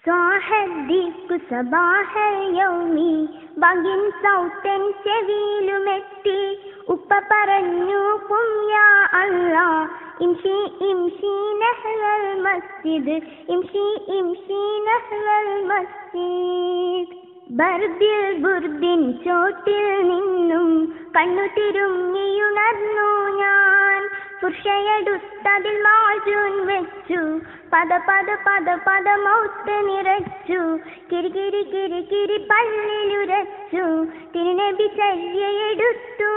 സ്വാഹദ്ദിക്കു സബാഹയൗമി ബഗിൻ സൗത്തൻ ചെവിയിലുമെത്തി ഉപ്പ പറഞ്ഞു കുമ്യാ അല്ലാ ഇംഷി ഇംഷി നഹ്ലൽ മസ്ജിദ് ഇംഷി ഇംഷി നഹ്ലൽ മസ്ജിദ് ബർദിൽ ബുർദിൻ ചോട്ടിൽ നിന്നും കണ്ണു തിരുങ്ങിയുണർന്നു ഞാൻ പുരുഷയെടുത്തതിൽ മാജൂൻ വെച്ചു പദ പദ പദ പദ മൗത്ത് നിറച്ചു കിരികിരി കിരികിരി പല്ലിലുരച്ചു തിരുനബി ചര്യയെടുത്തു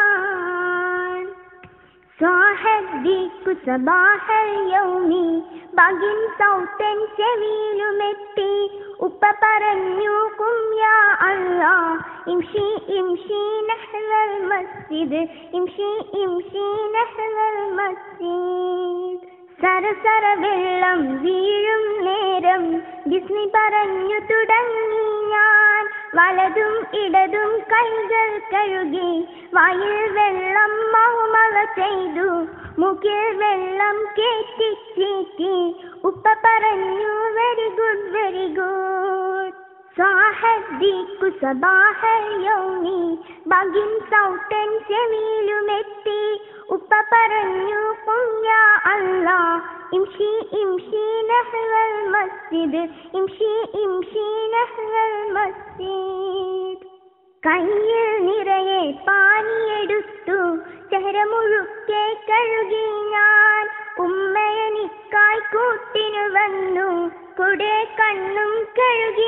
ഞാൻ സ്വാഹദ്ദിക്കു സബാഹൽ യൗമി ബഗിൻ സൗത്തൻ ചെവിയിലുമെത്തി ഉപ്പ പറഞ്ഞു കുമ്യാ അല്ലാ ഇംഷി ഇംഷി നഹ്ലൽ മസ്ജിദ് ഇംഷി ഇംഷി നഹ്ലൽ മസ്ജിദ് സരസര വെള്ളം വീഴും നേരം ബിസ്മി പറഞ്ഞു തുടങ്ങി ഞാൻ വലതും ഇടതും കൈകൾ കഴുകി വായിൽ വെള്ളം മൗമള ചെയ്തു മുകിൽ വെള്ളം കേറ്റി ചീറ്റി ഉപ്പ പറഞ്ഞു വെരി ഗുഡ് വെരി ഗുഡ് സ്വാഹദ്ദിക്കു സബാഹയോമി ബഗിൻ സൗത്തൻ ചെവിയിലുമെത്തി ഉപ്പ പറഞ്ഞു കുഞ്ഞാ അല്ലാ ഇംഷി ഇംഷി നഹ്ലൽ മസ്ജിദ് ഇംഷി ഇംഷി നഹ്ലൽ മസ്ജിദ് കയ്യിൽ നിറയെ പാനിയെടുത്തു ചെഹര മുഴുക്കെ കഴുകി ഞാൻ ഉമ്മയനിക്കായി കൂട്ടിനു വന്നു കുടെ കണ്ണും കഴുകി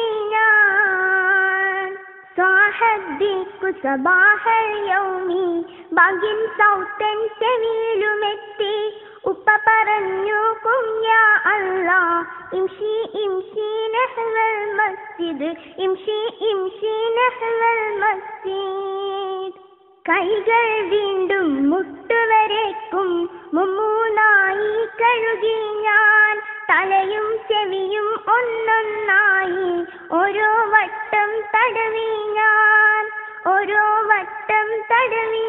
ഞാൻ സ്വാഹദ്ദിക്കു സബാഹൽ യൗമി ബഗിൻ സൗത്തൻ ചെവിയിലുമെത്തി ഉപ്പ പറഞ്ഞു കുഞ്ഞാ അല്ലാ ഇംഷി ഇംഷി നഹ്ലൽ മസ്ജിദ് ഇംഷി ഇംഷി നഹ്ലൽ മസ്ജിദ് കൈകൾ വീണ്ടും മുട്ടുവരേക്കും മുമ്മൂന്നായി കഴുകി ഞാൻ തലയും ചെവിയും ഒന്നൊന്നായി ഓരോ വട്ടം തടവി ഞാൻ ഓരോ വട്ടം തടവി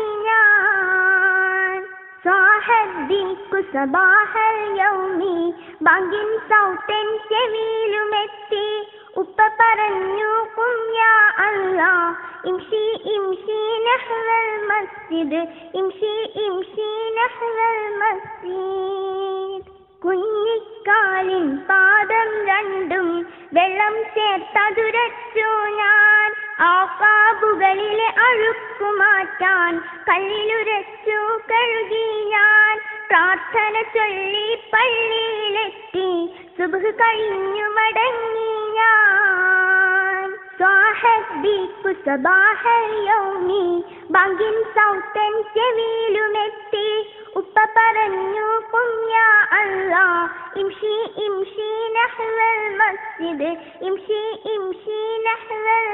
ഞാൻ സ്വാഹദ്ദിക്കു സബാഹൽ യൗമി ബഗിൻ സൗത്തൻ ചെവിയിലുമെത്തി ഉപ്പ പറഞ്ഞു കുഞ്ഞാ അല്ലാ ഇംഷി ഇംഷി നഹ്ലൽ മസ്ജിദ് ഇംഷി ഇംഷി നഹ്ലൽ മസ്ജിദ് കുഞ്ഞിക്കാലിൻ പാദം രണ്ടും വെള്ളം ചേർത്തതുരച്ചു ഞാൻ ആ കാബുകളിലെ അഴുക്കു മാറ്റാൻ കല്ലിലുരച്ചു കഴുകി ഞാൻ പ്രാർത്ഥന ചൊല്ലി പള്ളിയിലെത്തി സുബഹ് കഴിഞ്ഞു മടങ്ങി ഞാൻ സ്വാഹദ്ദിക്കു സബാഹൽ യൗമി ബഗിൻ സൗത്തൻ ചെവിയിലുമെത്തി ഉപ്പ പറഞ്ഞു കുഞ്ഞാ അല്ലാ ഇംഷി ഇംഷി നഹ്ലൽ മസ്ജിദ് ഇംഷി ഇംഷി നഹ്ലൽ